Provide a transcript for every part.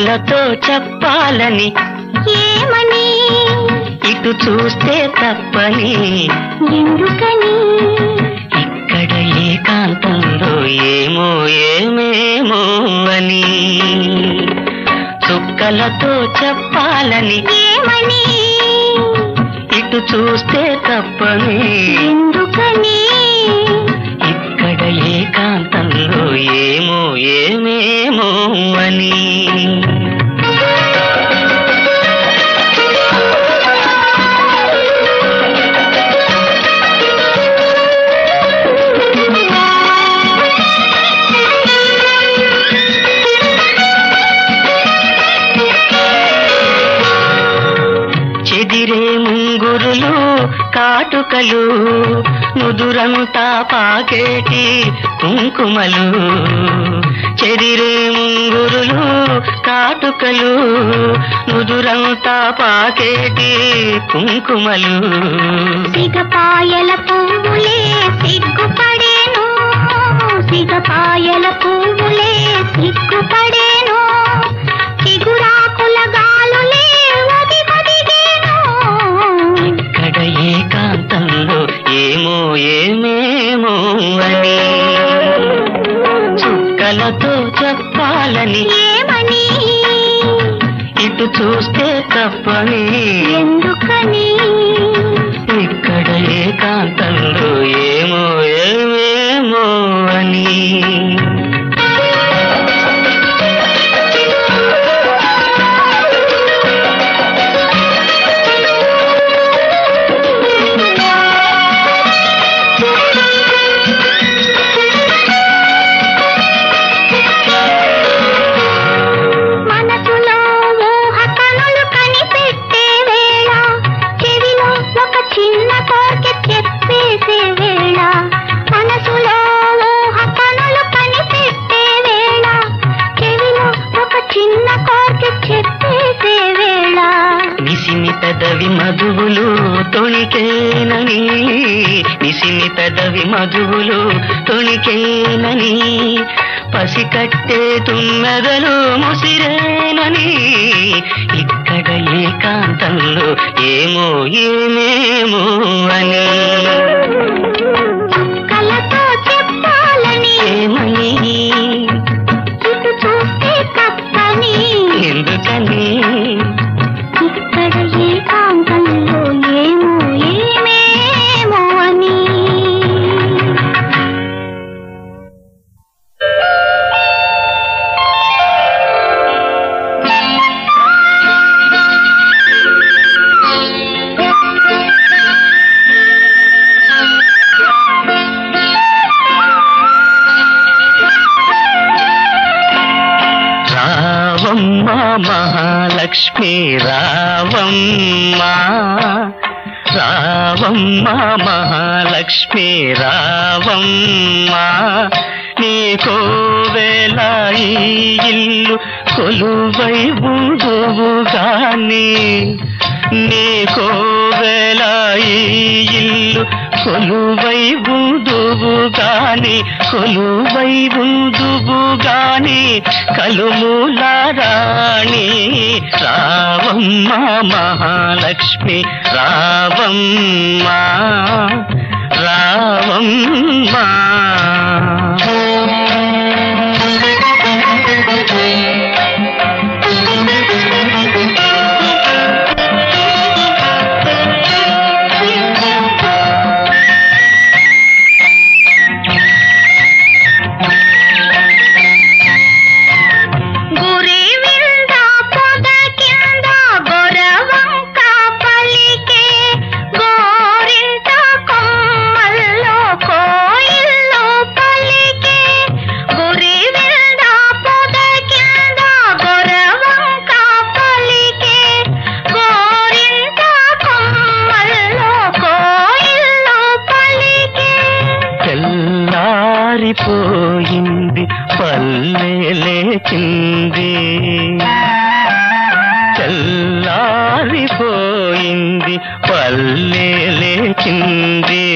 చుక్కలతో చెప్పాలని ఏమని ఇటు చూస్తే తప్పని ఎందుకని ఇక్కడ ఏకాంతంలో ఏమో ఏమేమో అని చుక్కలతో చెప్పాలని ఏమని ఇటు చూస్తే తప్పని ఎందుకని ఇక్కడ ఏకాంతంలో ఏమో ఏమేమో అని చెదిరే ముంగురులు కాటుకలు నుదురంతా పాకేటి కుంకుమలు చెదిరే ముంగురులు కాటుకలు నుదురంతా పాకేటి కుంకుమలు సిగపాయల పువ్వులే సిగ్గుపడేను సిగపాయల పువ్వులే సిగ్గుపడేను చిగురాకుల గాలులే ఒదిగొదిగేను ఇక్కడ ఏకాంతంలో ఏమో ఏమేమో అని చుక్కలతో చెప్పాలని ఏమని ఇటు చూస్తే తప్పని ఎందుకని ఇక్కడ ఏకాంతంలో ఏమో ఏమేమో అని మనసులో ఊహ కనులు కనిపెట్టే వేళ చెవిలో ఒక చిన్న కోరిక చెప్పేసే వేళ మనసులో ఊహ కనులు కనిపెట్టే వేళ చెవిలో ఒక చిన్న కోరిక చెప్పేసే వేళ నిసిమి పెదవి మధువులు తొణికేనని నిసిమి పెదవి మధువులు తొణికేనని పసికట్టే తుమ్మెదలు ముసిరేనని ఇక్కడ ఏకాంతంలో ఏమో ఏమేమో అని కలతో చెప్పాలని ఏమని ఇటు చూస్తే తప్పని ఎందుకని ఇక్కడ ఏకాంతంలో ఏమో ఏమేమో అని రావమ్మ మహాలక్ష్మి రావమ్మ రావమ్మ మహాలక్ష్మి రావమ్మ నీకో వేళ ఈ ఇల్లు కొలువై ఉందువు గాని నీకో వేళ ఈ ఇల్లు కొలువై ఉందువు గాని కొలువై ఉందువు గాని కలుమూల రాణి రావమ్మ మహాలక్ష్మి రావమ్మ రావమ్మ గురి వింద పొద కింద గొరవంక పలికే గోరింట కొమ్మల్లో కోయిల్లో పలికే గురి వింద పొద కింద గొరవంక పలికే గోరింట కొమ్మల్లో కోయిల్లో పలికే తెల్లారిపోయింది పల్లె లేచింది తెల్లారిపోయింది పల్లె లేచింది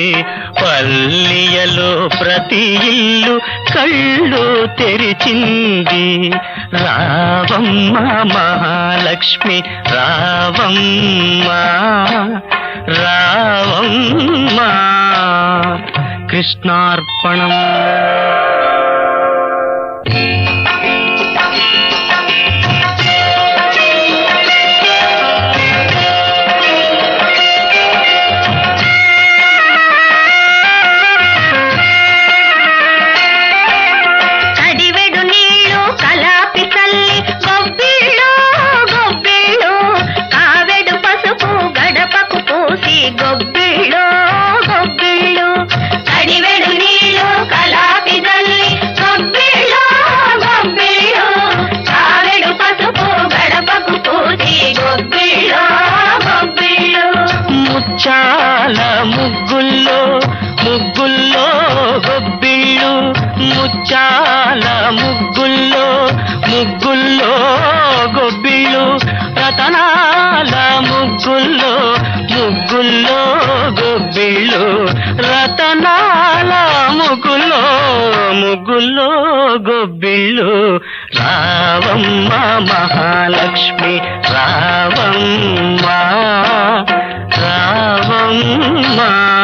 పల్లియలో ప్రతి ఇల్లు కళ్ళు తెరిచింది రావమ్మ మహాలక్ష్మి రావమ్మ రావమ్మ కృష్ణార్పణం కడివెడు నీళ్ళు కలాపి తల్లి గొబ్బిళ్ళు గొబ్బిళ్ళు కావెడు పసుపు గడపకు పూసి గొబ్బిళ్ళు గొబ్బిళ్ళు కడివెడు నీళ్ళు కలాపి తల్లి గొబ్బిళ్ళు గొబ్బిళ్ళు కావెడు పసుపు గడపకు పూసి గొబ్బిళ్ళు గొబ్బిళ్ళు ముచ్చాల ముగ్గుల్లో ముగ్గుల్లో గొబ్బిళ్ళు ముచ్చాల ముగ్గుల్లో ముగ్గుల్లో గొబ్బిళ్ళు రతనాల ముగ్గుల్లో ముగ్గుల్లో గొబ్బిళ్ళు రతనాల ముగ్గుల్లో ముగ్గుల్లో గొబ్బిళ్ళు రావమ్మ మహాలక్ష్మి రావమ్మ రావమ్మ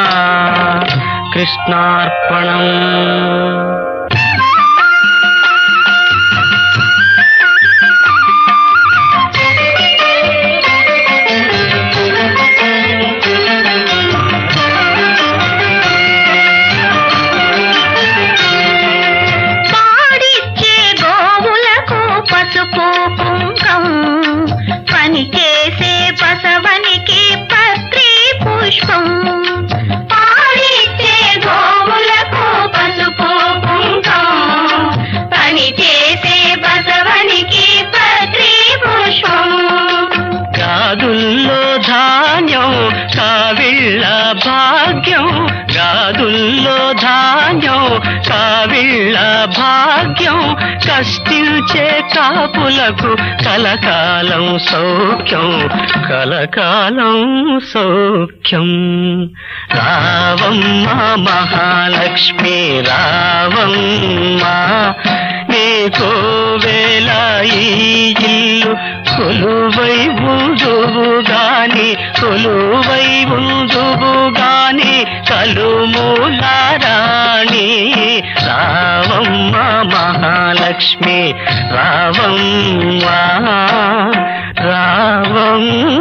కృష్ణార్పణం పాడిచ్చే గోవులకు పసుపు కుంకం పని చేసే పసవనికి పత్రి పుష్పం పాడిచ్చే గోవులకు పసుపు కుంకం పని చేసే పసవనికి పత్రి పుష్పం గాదుల్లో ధాన్యం కావిళ్ళ భాగ్యం గాదుల్లో ధాన్యం కావిళ్ళ భాగ్యం కష్టించే కాపులకు కలకాలం సౌఖ్యం కలకాలం సౌఖ్యం రావమ్మ మహాలక్ష్మి రావమ్మ నీకో వేళ ఈ ఇల్లు కొలువై ఉందువు గాని కొలువై ఉందువు గాని కలుమూలారాణి రావమ్మ మహాలక్ష్మి రావమ్మ రావమ్మ